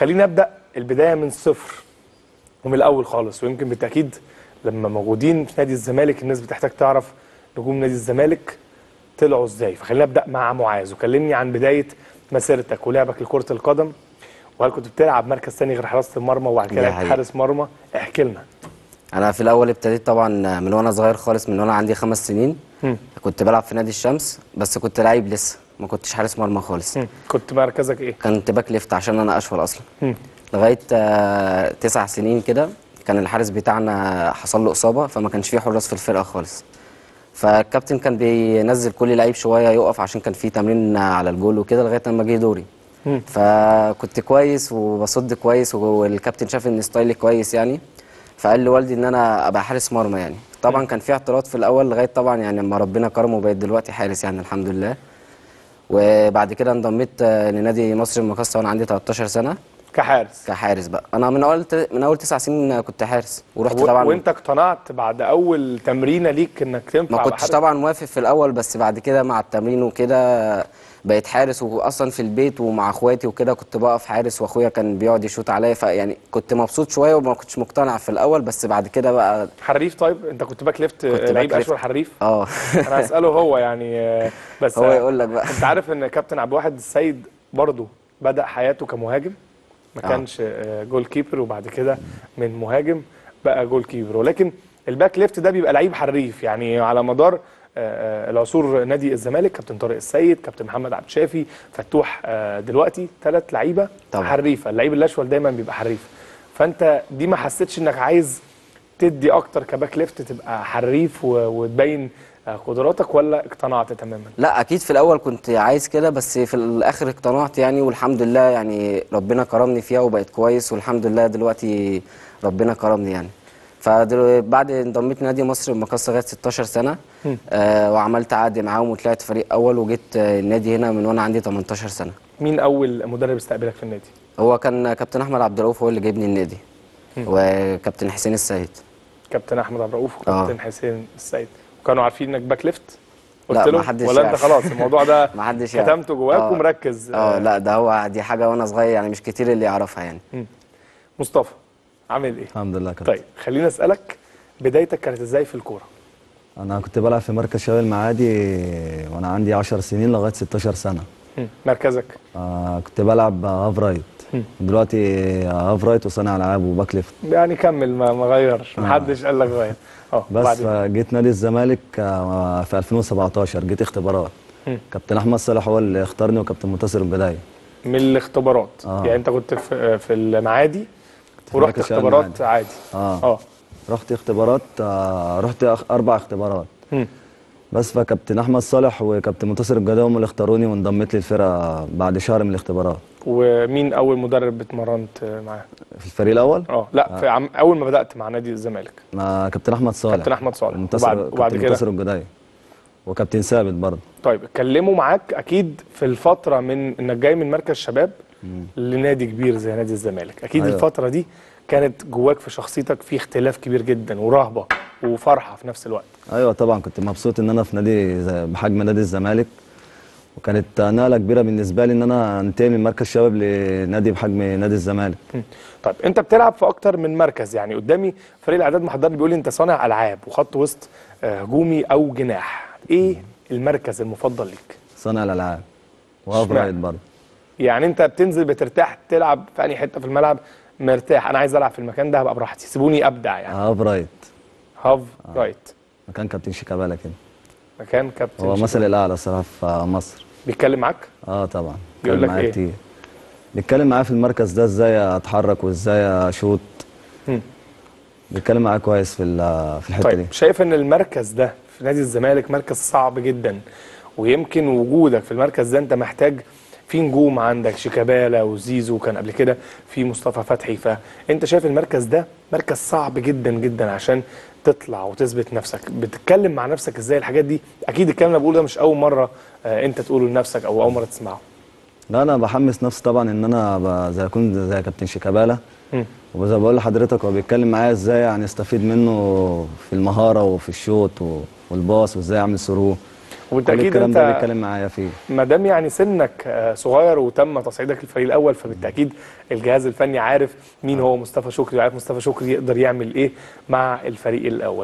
خلينا ابدا البدايه من الصفر ومن الاول خالص ويمكن بالتاكيد لما موجودين في نادي الزمالك الناس بتحتاج تعرف نجوم نادي الزمالك طلعوا ازاي فخلينا ابدا مع معاذ وكلمني عن بدايه مسيرتك ولعبك لكره القدم وهل كنت بتلعب مركز ثاني غير حراسه المرمى وبعد كده دي لعبت حقيقة. حارس مرمى احكي لنا انا في الاول ابتديت طبعا من وانا صغير خالص من وانا عندي خمس سنين مم. كنت بلعب في نادي الشمس بس كنت لعيب لسه ما كنتش حارس مرمى خالص مم. كنت مركزك ايه كنت باك ليفت عشان انا اشول اصلا مم. لغايه آه، تسع سنين كده كان الحارس بتاعنا حصل له اصابه فما كانش فيه حراس في الفرقه خالص فالكابتن كان بينزل كل لعيب شويه يقف عشان كان في تمرين على الجول وكده لغايه لما جه دوري مم. فكنت كويس وبصد كويس والكابتن شاف ان ستايلي كويس يعني فقال لوالدي ان انا ابقى حارس مرمى يعني طبعا كان في اعتراض في الاول لغايه طبعا يعني لما ربنا كرمه وبقيت دلوقتي حارس يعني الحمد لله وبعد كده انضميت آه، لنادي مصر المقاصه وانا عندي 13 سنه كحارس كحارس بقى انا من اول من اول تسع سنين كنت حارس ورحت و- طبعا وانت اقتنعت بعد اول تمرينه ليك انك تنفع ما أبقى كنتش حارس؟ طبعا موافق في الاول بس بعد كده مع التمرين وكده بقيت حارس واصلا في البيت ومع اخواتي وكده كنت بقف حارس واخويا كان بيقعد يشوط عليا فيعني كنت مبسوط شويه وما كنتش مقتنع في الاول بس بعد كده بقى حريف طيب انت كنت باك ليفت كنت لعيب باك ليفت. اشول حريف اه انا هساله هو يعني آه، بس هو آه، يقول لك بقى انت عارف ان كابتن عبد الواحد السيد برضه بدا حياته كمهاجم ما آه. كانش آه، جول كيبر وبعد كده من مهاجم بقى جول كيبر ولكن الباك ليفت ده بيبقى لعيب حريف يعني على مدار آه، آه، العصور نادي الزمالك كابتن طارق السيد كابتن محمد عبد الشافي فتوح آه، دلوقتي ثلاث لعيبه طبعا. حريفه اللعيب الاشول دايما بيبقى حريف فانت دي ما حسيتش انك عايز تدي اكتر كباك ليفت تبقى حريف و- وتبين آه، قدراتك ولا اقتنعت تماما لا اكيد في الاول كنت عايز كده بس في الاخر اقتنعت يعني والحمد لله يعني ربنا كرمني فيها وبقيت كويس والحمد لله دلوقتي ربنا كرمني يعني فبعد انضميت نادي مصر المقاصه لغايه 16 سنه آه وعملت عقد معاهم وطلعت فريق اول وجيت آه، النادي هنا من وانا عندي 18 سنه مين اول مدرب استقبلك في النادي هو كان كابتن احمد عبد الرؤوف هو اللي جايبني النادي وكابتن حسين السيد كابتن احمد عبد الرؤوف آه. وكابتن حسين السيد وكانوا عارفين انك باك ليفت لا، قلت ما له حدش ولا انت يعرف. خلاص الموضوع ده ما حدش يعرف. كتمته جواك آه. ومركز اه لا ده هو دي حاجه وانا صغير يعني مش كتير اللي يعرفها يعني مصطفى عامل ايه الحمد لله كابتن طيب خليني اسالك بدايتك كانت ازاي في الكوره انا كنت بلعب في مركز شباب المعادي وانا عندي 10 سنين لغايه 16 سنه مم. مركزك آه كنت بلعب هاف رايت دلوقتي هاف رايت وصانع العاب وباك ليفت يعني كمل ما ما غيرش محدش قال لك غير اه بس وبعدين؟ جيت نادي الزمالك آه في 2017 جيت اختبارات مم. كابتن احمد صالح هو اللي اختارني وكابتن منتصر البدايه من الاختبارات آه. يعني انت كنت في في المعادي في ورحت مركز شباب اختبارات المعادي. عادي اه, اه رحت اختبارات آه رحت أخ- اربع اختبارات مم. بس فكابتن احمد صالح وكابتن منتصر الجداوي هم اللي اختاروني وانضميت للفرقه بعد شهر من الاختبارات ومين اول مدرب اتمرنت معاه في الفريق الاول اه لا في عم اول ما بدات مع نادي الزمالك مع كابتن احمد صالح كابتن أحمد صالح. ومنتصر وبعد- وبعد كابتن كده؟ منتصر الجداي وكابتن ثابت برضه طيب اتكلموا معاك اكيد في الفتره من انك جاي من مركز شباب لنادي كبير زي نادي الزمالك اكيد أيوة. الفتره دي كانت جواك في شخصيتك في اختلاف كبير جدا ورهبه وفرحه في نفس الوقت ايوه طبعا كنت مبسوط ان انا في نادي زي- بحجم نادي الزمالك وكانت نقله كبيره بالنسبه لي ان انا انتقل من مركز شباب لنادي بحجم نادي الزمالك طيب انت بتلعب في اكتر من مركز يعني قدامي فريق الاعداد محضرني بيقول لي انت صانع العاب وخط وسط آه، هجومي او جناح ايه المركز المفضل ليك صانع الالعاب وهاف اشمعنى؟ رايت برضه يعني انت بتنزل بترتاح تلعب في اي حته في الملعب مرتاح انا عايز العب في المكان ده هبقى براحتي سيبوني ابدع يعني هاف رايت هاف رايت مكان كابتن شيكابالا كده مكان كابتن هو شيكو. مثل الاعلى الصراحه في مصر بيتكلم معاك اه طبعا بيقول بيتكلم لك معايا إيه؟ كتير بيتكلم معايا في المركز ده ازاي اتحرك وازاي اشوط مم. بيتكلم معايا كويس في ال- في الحته دي طيب شايف ان المركز ده في نادي الزمالك مركز صعب جدا ويمكن وجودك في المركز ده انت محتاج في نجوم عندك شيكابالا وزيزو كان قبل كده في مصطفى فتحي فانت شايف المركز ده مركز صعب جدا جدا عشان تطلع وتثبت نفسك بتتكلم مع نفسك ازاي الحاجات دي اكيد الكلام اللي أنا بقوله ده مش اول مره آه، انت تقوله لنفسك او اول مره تسمعه لا انا بحمس نفسي طبعا ان انا ابقى زي اكون زي كابتن شيكابالا مم. وزي ما بقول لحضرتك هو بيتكلم معايا ازاي يعني استفيد منه في المهاره وفي الشوط و- والباص وازاي اعمل ثرو كل وبالتاكيد الكلام ده انت بيتكلم معايا فيه ما دام يعني سنك آه، صغير وتم تصعيدك الفريق الاول فبالتاكيد الجهاز الفني عارف مين هو مصطفى شكري وعارف مصطفى شكري يقدر يعمل ايه مع الفريق الاول